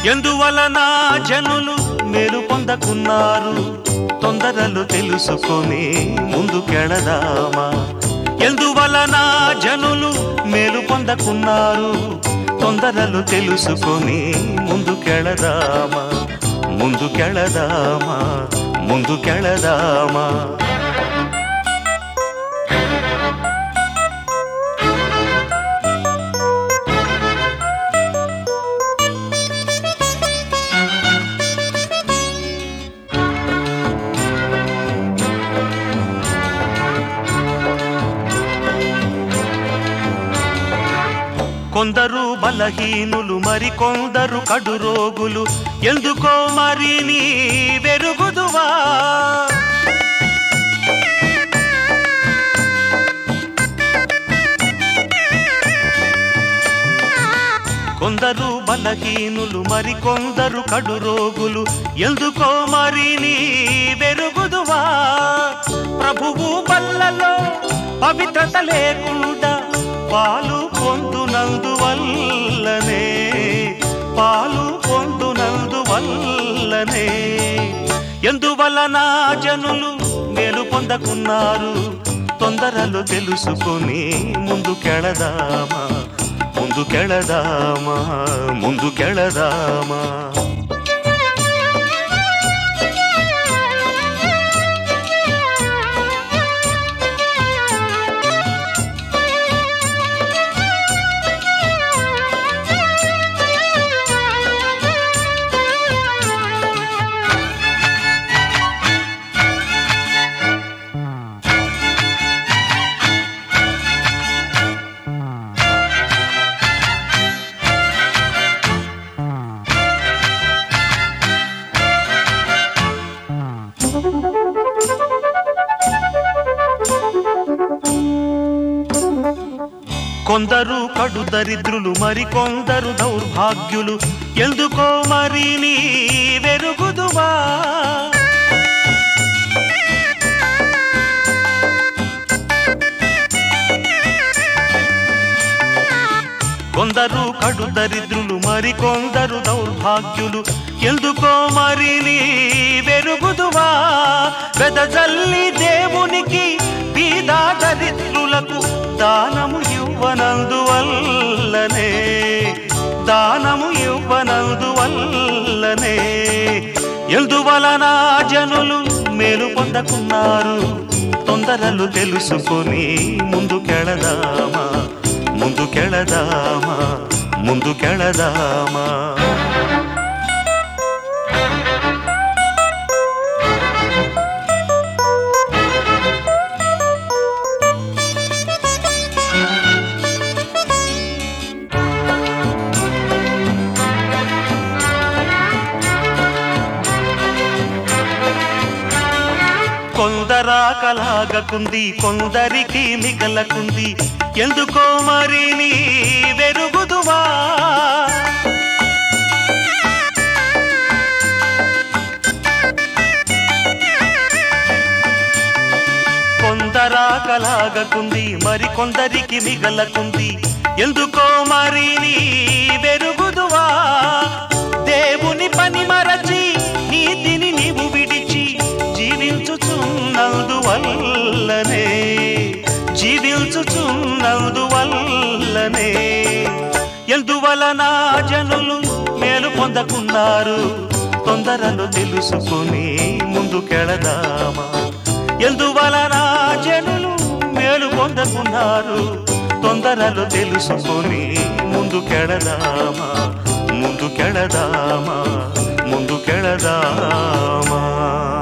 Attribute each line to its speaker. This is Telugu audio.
Speaker 1: ఎందువలన జనులు మేలు పొందకున్నారు తొందరలు తెలుసుకొని ముందుకెళదామా ఎందువలన జనులు మేలు పొందకున్నారు తొందరలు తెలుసుకొని ముందుకెళదామా ముందుకెళదామా ముందుకెళదామా కొందరు బలహీనులు మరి కొందరు కడు రోగులు ఎందుకో మరి నీ వెరుగుదువా కొందరు బలహీనులు మరి కొందరు కడు రోగులు ఎందుకో మరి నీ వెరుగుదువా ప్రభువు బల్లలో పవిత్రత లేకుండా పాలు పొందునందువల్లనే పాలు పొందునందువల్లనే ఎందువలన జనులు మేలు పొందకున్నారు తొందరలు తెలుసుకొని ముందుకెళదామా ముందుకెళదామా ముందుకెళదామా కొందరు కడు దరిద్రులు మరి కొందరు దౌర్భాగ్యులు ఎందుకో మరి నీ వెరుగుదువా కొందరు కడు దరిద్రులు మరి కొందరు దౌర్భాగ్యులు ఎందుకో మరి నీ వెరుగుదువా వెదజల్లి దేవునికి పీదా దరిద్రులకు దానము ఇవ్వనందువల్లనే దానము ఇవ్వనందువల్లనే ఎందువలన జనులు మేలు పొందకున్నారు తొందరలు తెలుసుకొని ముందుకెళదామా ముందుకెళదామా ముందుకెళదామా కొందరాకలాగకుంది కొందరికి మిగలకుంది ఎందుకో మరి నీ వెరుగుదువా కొందరాకలాగకుంది మరి కొందరికి మిగలకుంది ఎందుకో మరి నీ వెరుగుదువా దేవుని పని మరచి నీతిని నీవు విడిచి జీవించుచున్నందువల్లనే జీవించుచున్నందువల్లనే ఎందువలన జనులు మేలు పొందకున్నారు తొందరలు తెలుసుకొని ముందుకెళదామా ఎందువలన జనులు మేలు పొందకున్నారు తొందరలు తెలుసుకొని ముందుకెళదామా ముందుకెళదామా ముందుకెళదామా